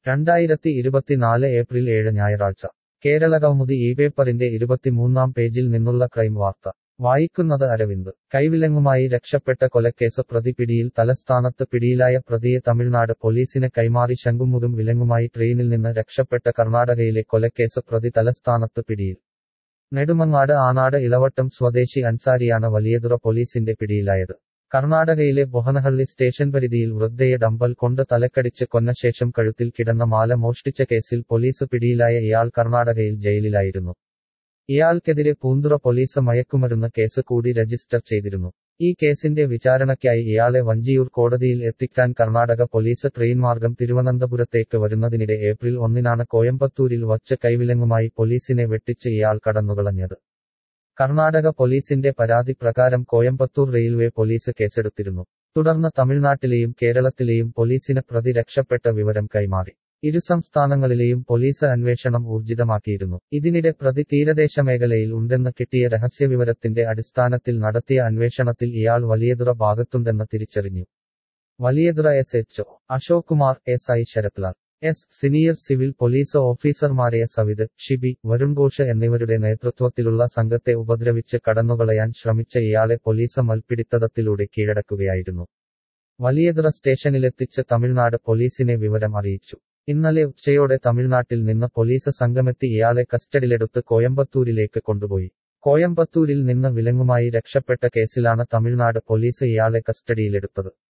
രണ്ടായിരത്തി ഇരുപത്തിനാല് ഏപ്രിൽ ഏഴ് ഞായറാഴ്ച കേരളകൗമുദി ഈ പേപ്പറിന്റെ ഇരുപത്തിമൂന്നാം പേജിൽ നിന്നുള്ള ക്രൈം വാർത്ത വായിക്കുന്നത് അരവിന്ദ് കൈവിലങ്ങുമായി രക്ഷപ്പെട്ട കൊലക്കേസ് പ്രതി പിടിയിൽ തലസ്ഥാനത്ത് പിടിയിലായ പ്രതിയെ തമിഴ്നാട് പോലീസിന് കൈമാറി ശംഖുമുഖം വിലങ്ങുമായി ട്രെയിനിൽ നിന്ന് രക്ഷപ്പെട്ട കർണാടകയിലെ കൊലക്കേസ് പ്രതി തലസ്ഥാനത്ത് പിടിയിൽ നെടുമങ്ങാട് ആനാട് ഇളവട്ടം സ്വദേശി അൻസാരിയാണ് വലിയതുറ പോലീസിന്റെ പിടിയിലായത് കർണാടകയിലെ ബൊഹനഹള്ളി സ്റ്റേഷൻ പരിധിയിൽ വൃദ്ധയെ ഡമ്പൽ കൊണ്ട് തലക്കടിച്ച് കൊന്നശേഷം കഴുത്തിൽ കിടന്ന മാല മോഷ്ടിച്ച കേസിൽ പോലീസ് പിടിയിലായ ഇയാൾ കർണാടകയിൽ ജയിലിലായിരുന്നു ഇയാൾക്കെതിരെ പൂന്തുറ പോലീസ് മയക്കുമരുന്ന് കേസ് കൂടി രജിസ്റ്റർ ചെയ്തിരുന്നു ഈ കേസിന്റെ വിചാരണയ്ക്കായി ഇയാളെ വഞ്ചിയൂർ കോടതിയിൽ എത്തിക്കാൻ കർണാടക പോലീസ് ട്രെയിൻ മാർഗം തിരുവനന്തപുരത്തേക്ക് വരുന്നതിനിടെ ഏപ്രിൽ ഒന്നിനാണ് കോയമ്പത്തൂരിൽ വച്ച് കൈവിലങ്ങുമായി പോലീസിനെ വെട്ടിച്ച് ഇയാൾ കടന്നുകളഞ്ഞത് കർണാടക പോലീസിന്റെ പരാതി പ്രകാരം കോയമ്പത്തൂർ റെയിൽവേ പോലീസ് കേസെടുത്തിരുന്നു തുടർന്ന് തമിഴ്നാട്ടിലെയും കേരളത്തിലെയും പോലീസിന് പ്രതി രക്ഷപ്പെട്ട വിവരം കൈമാറി ഇരു സംസ്ഥാനങ്ങളിലെയും പോലീസ് അന്വേഷണം ഊർജിതമാക്കിയിരുന്നു ഇതിനിടെ പ്രതി തീരദേശ മേഖലയിൽ ഉണ്ടെന്ന് കിട്ടിയ രഹസ്യവിവരത്തിന്റെ അടിസ്ഥാനത്തിൽ നടത്തിയ അന്വേഷണത്തിൽ ഇയാൾ വലിയതുറ ഭാഗത്തുണ്ടെന്ന് തിരിച്ചറിഞ്ഞു Valiyathura S H Ashok Kumar S I Sarathlal S senior civil police ഓഫീസർമാരായ സവിത് ഷിബി വരുൺ ഘോഷ് എന്നിവരുടെ നേതൃത്വത്തിലുള്ള സംഘത്തെ ഉപദ്രവിച്ച് കടന്നുകളയാൻ ശ്രമിച്ച ഇയാളെ പോലീസ് മൽപ്പിടിത്തത്തിലൂടെ കീഴടക്കുകയായിരുന്നു വലിയതുറ സ്റ്റേഷനിലെത്തിച്ച് തമിഴ്നാട് പോലീസിനെ വിവരം അറിയിച്ചു ഇന്നലെ ഉച്ചയോടെ തമിഴ്നാട്ടിൽ നിന്ന് പോലീസ് സംഘമെത്തി ഇയാളെ കസ്റ്റഡിയിലെടുത്ത് കോയമ്പത്തൂരിലേക്ക് കൊണ്ടുപോയി കോയമ്പത്തൂരിൽ നിന്ന് വിലങ്ങുമായി രക്ഷപ്പെട്ട കേസിലാണ് തമിഴ്നാട് പോലീസ് ഇയാളെ കസ്റ്റഡിയിലെടുത്തത്